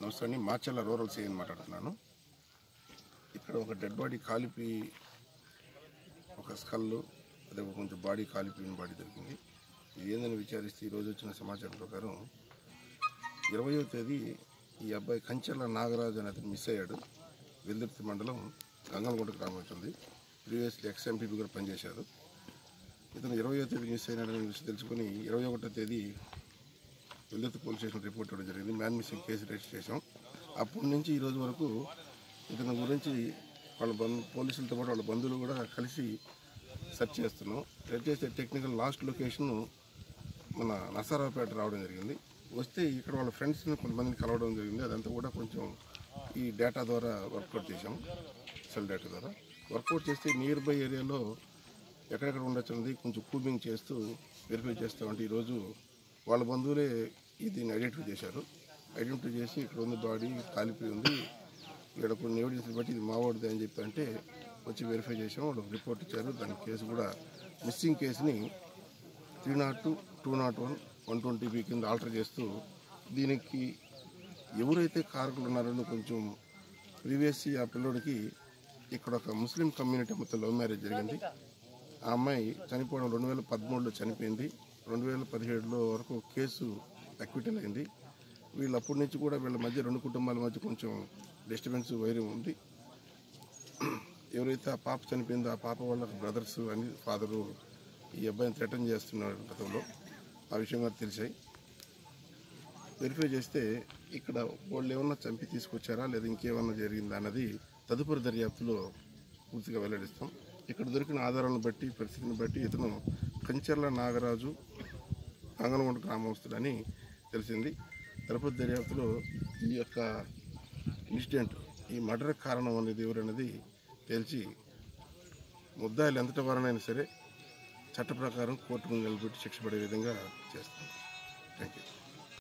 నమస్తే అండి మార్చల్ల rural CM మాట్లాడుతున్నాను ఇక్కడ ఒక డెడ్ బాడీ కాలిపోయి ఒక స్కల్ అదే ఒక కొంచెం బాడీ కాలిపోయిన బాడీ దొరికింది ఇది ఏందని విచారిస్తే ఈరోజు వచ్చిన సమాచారం ప్రకారం ఇరవయో తేదీ ఈ అబ్బాయి కంచెల నాగరాజు అనే అతను మిస్ అయ్యాడు వెల్దుర్తి మండలం గంగనగుంట గ్రామం వచ్చింది ప్రీవియస్లీ ఎక్స్ ఎంపీపీ కూడా పనిచేశారు ఇతను ఇరవయో తేదీ మిస్ అయినాడని విషయం తెలుసుకొని ఇరవై ఒకటో తేదీ వెల్లుర్తి పోలీస్ స్టేషన్ రిపోర్ట్ ఇవ్వడం జరిగింది మ్యాన్ మిస్సింగ్ కేసు రిజిస్టర్ చేసాం అప్పటి నుంచి ఈ రోజు వరకు ఇతని గురించి వాళ్ళ బంధు పోలీసులతో పాటు వాళ్ళ బంధువులు కూడా కలిసి సెర్చ్ చేస్తున్నాం సెర్చ్ చేస్తే టెక్నికల్ లాస్ట్ లొకేషన్ మన నరసరావుపేట రావడం జరిగింది వస్తే ఇక్కడ వాళ్ళ ఫ్రెండ్స్ని కొంతమందిని కలవడం జరిగింది అదంతా కూడా కొంచెం ఈ డేటా ద్వారా వర్కౌట్ చేసాం సెల్ డేటా ద్వారా వర్కౌట్ చేస్తే నియర్ బై ఏరియాలో ఎక్కడెక్కడ ఉండొచ్చు అనేది కొంచెం కూబింగ్ చేస్తూ వెరిఫై చేస్తామంటే ఈరోజు వాళ్ళ బంధువులే ఈ దీన్ని ఐడెంటిఫై చేశారు ఐడెంటిఫై చేసి ఇక్కడ ఉంది బాడీ కాలిపోయి ఉంది ఇక్కడ కొన్ని ఎవిడెన్స్ బట్టి ఇది మావాడిది అని చెప్పి అంటే వచ్చి వెరిఫై చేసాం వాళ్ళు రిపోర్ట్ ఇచ్చారు దాని కేసు కూడా మిస్సింగ్ కేసుని three nought two two nought one one twenty B కింద ఆల్టర్ చేస్తూ దీనికి ఎవరైతే కారకులు ఉన్నారో కొంచెం ప్రీవియస్ ఆ పిల్లోడికి ఇక్కడ ఒక ముస్లిం కమ్యూనిటీ మొత్తం లవ్ మ్యారేజ్ జరిగింది ఆ అమ్మాయి చనిపోవడం రెండు వేల పదమూడులో చనిపోయింది రెండు వేల పదిహేడులో వరకు కేసు అక్విటల్ అయింది వీళ్ళు అప్పటి నుంచి కూడా వీళ్ళ మధ్య రెండు కుటుంబాల మధ్య కొంచెం డిస్టర్బెన్స్ వైరం ఉంది ఎవరైతే ఆ పాప చనిపోయిందో ఆ పాప వాళ్ళ బ్రదర్స్ అని ఫాదరు ఈ అబ్బాయిని థ్రెటన్ చేస్తున్నారు గతంలో ఆ విషయం కూడా తెలిసాయి వెరిఫై చేస్తే ఇక్కడ వాళ్ళు ఏమన్నా చంపి తీసుకొచ్చారా లేదా ఇంకేమన్నా జరిగిందా అన్నది తదుపరి దర్యాప్తులో పూర్తిగా వెల్లడిస్తాం ఇక్కడ దొరికిన ఆధారాలను బట్టి పరిస్థితిని బట్టి ఇతను కంచెర్ల నాగరాజు అంగనగుంట గ్రామస్తుడని తెలిసింది తిరుపతి దర్యాప్తులో ఈ యొక్క ఇన్సిడెంట్ ఈ మర్డర్ కారణం అనేది ఎవరనేది తేల్చి ముద్దాయిలు ఎంతటి వారనైనా సరే చట్ట ప్రకారం కోర్టు ముందు నిలబెట్టి శిక్ష పడే విధంగా చేస్తాం థ్యాంక్ యూ